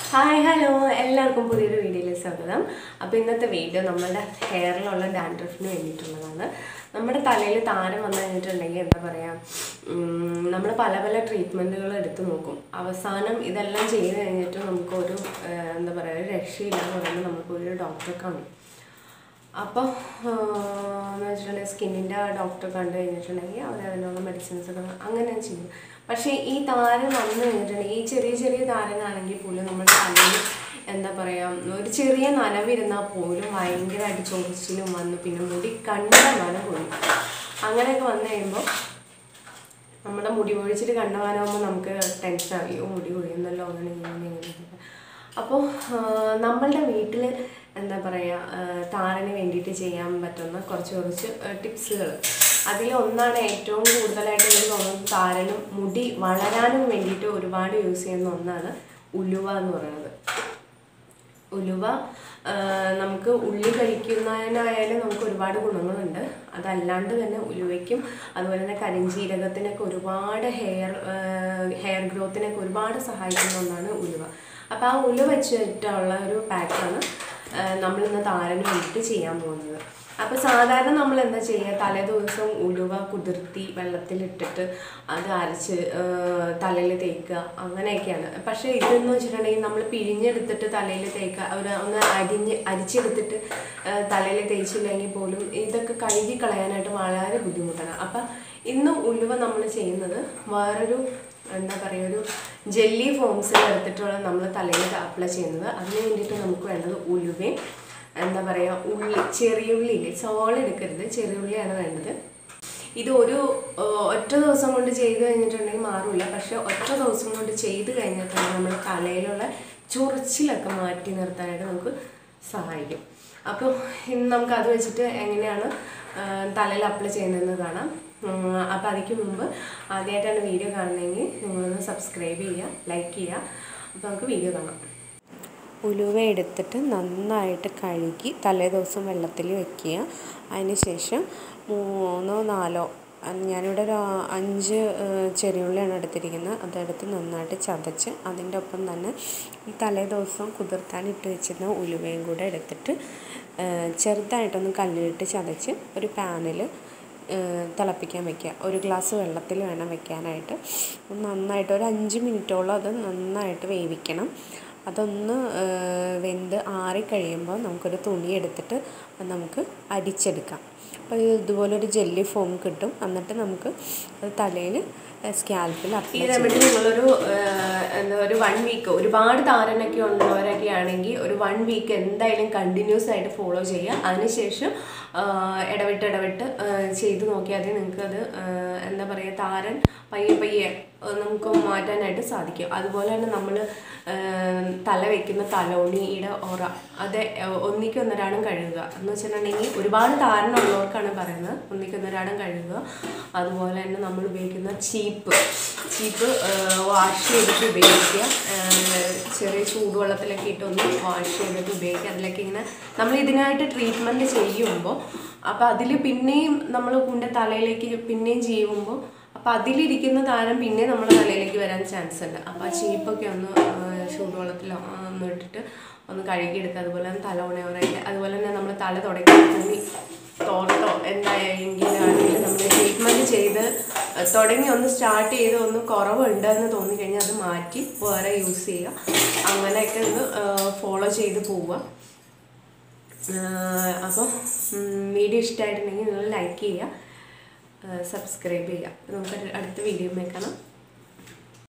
hi hello എല്ലാവർക്കും പുതിയൊരു വീഡിയോയിലേക്ക് സ്വാഗതം അപ്പോൾ ഇന്നത്തെ വീഡിയോ നമ്മുടെ ഹെയറിലുള്ള ഡാൻഡ്രഫിന് വേണ്ടിയിട്ടുള്ളതാണ് നമ്മുടെ തലയിൽ താരം വന്നു കഴിഞ്ഞിട്ടുണ്ടെങ്കിൽ എന്താ പറയുക നമ്മൾ പല പല ട്രീറ്റ്മെൻറ്റുകൾ എടുത്ത് നോക്കും അവസാനം ഇതെല്ലാം ചെയ്ത് കഴിഞ്ഞിട്ട് നമുക്കൊരു ആ, എന്താ പറയുക ഒരു രക്ഷയില്ല എന്ന് പറയുമ്പോൾ നമുക്കൊരു ഡോക്ടറെ കാണും അപ്പോൾ എന്ന് വെച്ചിട്ടുണ്ടെങ്കിൽ സ്കിന്നിൻ്റെ ഡോക്ടറെ കണ്ടു കഴിഞ്ഞിട്ടുണ്ടെങ്കിൽ അവർ അതിനുള്ള മെഡിസിൻസ് ഒക്കെ അങ്ങനെ ചെയ്യും പക്ഷേ ഈ താരം വന്നു കഴിഞ്ഞിട്ടുണ്ടെങ്കിൽ ഈ ചെറിയ ചെറിയ താരനാണെങ്കിൽ പോലും നമ്മുടെ തലയിൽ എന്താ പറയുക ഒരു ചെറിയ നനവിരുന്നാൽ പോലും ഭയങ്കരമായിട്ട് ചൊറിച്ചിലും വന്നു പിന്നെ മുടി കണ്ട നന പോയി അങ്ങനെയൊക്കെ വന്നു കഴിയുമ്പോൾ നമ്മുടെ മുടി കൊഴിച്ചിട്ട് കണ്ടവാനാകുമ്പോൾ നമുക്ക് ടെൻഷൻ അറിയോ മുടി കൊഴിയുന്നല്ലോ അങ്ങനെ ഇങ്ങനെ ഇങ്ങനെ അപ്പോൾ നമ്മളുടെ വീട്ടിൽ എന്താ പറയുക താരന് വേണ്ടിയിട്ട് ചെയ്യാൻ പറ്റുന്ന കുറച്ച് കുറച്ച് ടിപ്സുകൾ അതിൽ ഒന്നാണ് ഏറ്റവും കൂടുതലായിട്ട് എനിക്ക് തോന്നുന്നത് താരനും മുടി വളരാനും വേണ്ടിയിട്ട് ഒരുപാട് യൂസ് ചെയ്യുന്ന ഒന്നാണ് ഉലുവ എന്ന് പറയുന്നത് ഉലുവ ആ, നമുക്ക് ഉള്ളി കഴിക്കുന്നതിനായാലും നമുക്ക് ഒരുപാട് ഗുണങ്ങളുണ്ട് അതല്ലാണ്ട് തന്നെ ഉലുവയ്ക്കും അതുപോലെ തന്നെ കരിഞ്ജീരകത്തിനൊക്കെ ഒരുപാട് ഹെയർ ഹെയർ ഗ്രോത്തിനൊക്കെ ഒരുപാട് സഹായിക്കുന്ന ഒന്നാണ് ഉലുവ അപ്പോൾ ആ ഉലുവ വെച്ചിട്ടുള്ള ഒരു പാക്കാണ് നമ്മളിന്ന് താരന് വേണ്ടിയിട്ട് ചെയ്യാൻ പോകുന്നത് അപ്പോൾ സാധാരണ നമ്മൾ എന്താ ചെയ്യുക തലേ ദിവസം ഉലുവ കുതിർത്തി വെള്ളത്തിലിട്ടിട്ട് അത് അരച്ച് തലയിൽ തേക്കുക അങ്ങനെയൊക്കെയാണ് പക്ഷേ ഇതെന്ന് വെച്ചിട്ടുണ്ടെങ്കിൽ നമ്മൾ പിഴിഞ്ഞെടുത്തിട്ട് തലയിൽ തേക്കുക ഒരു ഒന്ന് അരിഞ്ഞ് അരിച്ചെടുത്തിട്ട് തലയിൽ തേച്ചില്ലെങ്കിൽ പോലും ഇതൊക്കെ കഴുകി കളയാനായിട്ട് വളരെ ബുദ്ധിമുട്ടാണ് അപ്പം ഇന്ന് ഉലുവ നമ്മൾ ചെയ്യുന്നത് വേറൊരു എന്താ പറയുക ഒരു ജെല്ലി ഫോംസിൽ എടുത്തിട്ടുള്ള നമ്മൾ തലയിൽ അപ്ലൈ ചെയ്യുന്നത് അതിന് വേണ്ടിയിട്ട് നമുക്ക് വേണ്ടത് ഉലുവയും എന്താ പറയുക ഉള്ളി ചെറിയുള്ളി ഇല്ലേ ചോള എടുക്കരുത് ചെറിയുള്ളിയാണ് വേണ്ടത് ഇത് ഒരു ആ, ഒറ്റ ദിവസം കൊണ്ട് ചെയ്ത് കഴിഞ്ഞിട്ടുണ്ടെങ്കിൽ മാറില്ല പക്ഷെ ഒറ്റ ദിവസം കൊണ്ട് ചെയ്ത് കഴിഞ്ഞിട്ടുണ്ടെങ്കിൽ നമ്മുടെ തലയിലുള്ള ചൊറിച്ചിലൊക്കെ മാറ്റി നിർത്താനായിട്ട് നമുക്ക് സഹായിക്കും അപ്പോൾ ഇന്ന് നമുക്ക് അത് വെച്ചിട്ട് എങ്ങനെയാണ് ആ, തലയിൽ അപ്ലൈ ചെയ്യുന്നതെന്ന് കാണാം അപ്പോൾ അതിക്ക് മുമ്പ് ആദ്യമായിട്ടാണ് വീഡിയോ കാണുന്നതെങ്കിൽ നിങ്ങളൊന്ന് സബ്സ്ക്രൈബ് ചെയ്യുക ലൈക്ക് ചെയ്യുക അപ്പോൾ നമുക്ക് വീഡിയോ കാണാം ഉലുവ എടുത്തിട്ട് നന്നായിട്ട് കഴുകി തലേ ദിവസം വെള്ളത്തിൽ വെക്കുക അതിന് ശേഷം മൂന്നോ നാലോ അഹ് ഞാനിവിടെ ഒരു ആ- അഞ്ച് ഏഹ്, ചെറിയുള്ളിയാണ് എടുത്തിരിക്കുന്നത് അതെടുത്ത് നന്നായിട്ട് ചതച്ച് അതിൻ്റെ ഒപ്പം തന്നെ ഈ തലേ ദിവസം കുതിർത്താൻ ഇട്ട് വെച്ചിരുന്ന ഉലുവയും കൂടെ എടുത്തിട്ട് ഏഹ്, ചെറുതായിട്ടൊന്ന് കല്ലിലിട്ട് ചതച്ച് ഒരു പാനിൽ തിളപ്പിക്കാൻ വെക്കുക ഒരു ഗ്ലാസ് വെള്ളത്തിൽ വേണം വെക്കാനായിട്ട് നന്നായിട്ട് ഒരു അഞ്ച് മിനിറ്റോളം അത് നന്നായിട്ട് വേവിക്കണം അതൊന്ന് ഏഹ്, വെന്ത് ആറിക്കഴിയുമ്പോൾ നമുക്കൊരു തുണി എടുത്തിട്ട് അത് നമുക്ക് അരിച്ചെടുക്കാം അപ്പോൾ ഇതുപോലൊരു ജെല്ലി ഫോം കിട്ടും എന്നിട്ട് നമുക്ക് അത് തലയിൽ സ്കാൽപ്പിൽ ഈ അപ്ലൈ റെമഡി നിങ്ങളൊരു ആഹ്, എന്താ ഒരു വൺ വീക്ക് ഒരുപാട് താരനൊക്കെ ഉള്ളവരൊക്കെ ആണെങ്കിൽ ഒരു വൺ വീക്ക് എന്തായാലും കണ്ടിന്യൂസ് ആയിട്ട് ഫോളോ ചെയ്യുക അതിനുശേഷം ആഹ്, ഇടവിട്ട് ഇടവിട്ട് ആഹ്, ചെയ്ത് നോക്കിയാൽ മതി നിങ്ങൾക്കത് ആഹ്, എന്താ പറയുക താരൻ പയ്യെ പയ്യെ ആഹ്, നമുക്ക് മാറ്റാനായിട്ട് സാധിക്കും അതുപോലെ തന്നെ നമ്മൾ തല വെക്കുന്ന തലോണിയുടെ ഓറ അത് ഒന്നിക്കൊന്നൊരാടും കഴുകുക എന്ന് വെച്ചിട്ടുണ്ടെങ്കിൽ ഒരുപാട് താരനുള്ളവർക്കാണ് പറയുന്നത് ഒന്നിക്കൊന്നൊരാടും കഴുകുക അതുപോലെ തന്നെ നമ്മൾ ഉപയോഗിക്കുന്ന ചീപ്പ് ചീപ്പ് വാഷ് ചെയ്തിട്ട് ഉപയോഗിക്കുക ആഹ് ചെറിയ ചൂടുവെള്ളത്തിലൊക്കെ ഇട്ട് ഒന്ന് വാഷ് ചെയ്തിട്ട് ഉപയോഗിക്കുക അതിലൊക്കെ ഇങ്ങനെ നമ്മൾ ഇതിനായിട്ട് ട്രീറ്റ്മെൻറ്റ് ചെയ്യുമ്പോൾ അപ്പോൾ അതിൽ പിന്നെയും നമ്മൾ കൊണ്ട് തലയിലേക്ക് പിന്നെയും ചെയ്യുമ്പോൾ അപ്പോൾ അതിലിരിക്കുന്ന താരം പിന്നെ നമ്മുടെ തലയിലേക്ക് വരാൻ ചാൻസ് ഉണ്ട് അപ്പോൾ ആ ചീപ്പൊക്കെ ഒന്ന് ആഹ് ചൂടുവെള്ളത്തിൽ ഒന്ന് ഇട്ടിട്ട് ഒന്ന് കഴുകിയെടുക്കുക അതുപോലെ തന്നെ തല ഉണയവരൊക്കെ അതുപോലെ തന്നെ നമ്മൾ തല തുടയ്ക്കുന്ന തുണി തോർത്തോ എന്തായെങ്കിലും നമ്മൾ ട്രീറ്റ്മെൻറ്റ് ചെയ്ത് തുടങ്ങി ഒന്ന് സ്റ്റാർട്ട് ചെയ്ത് ഒന്ന് കുറവുണ്ട് എന്ന് തോന്നിക്കഴിഞ്ഞാൽ അത് മാറ്റി വേറെ യൂസ് ചെയ്യുക അങ്ങനെയൊക്കെ ഒന്ന് ഫോളോ ചെയ്ത് പോവുക അപ്പോൾ വീഡിയോ ഇഷ്ടമായിട്ടുണ്ടെങ്കിൽ നിങ്ങൾ ലൈക്ക് ചെയ്യുക സബ്സ്ക്രൈബ് ചെയ്യുക നമുക്ക് അടുത്ത വീഡിയോ കാണാം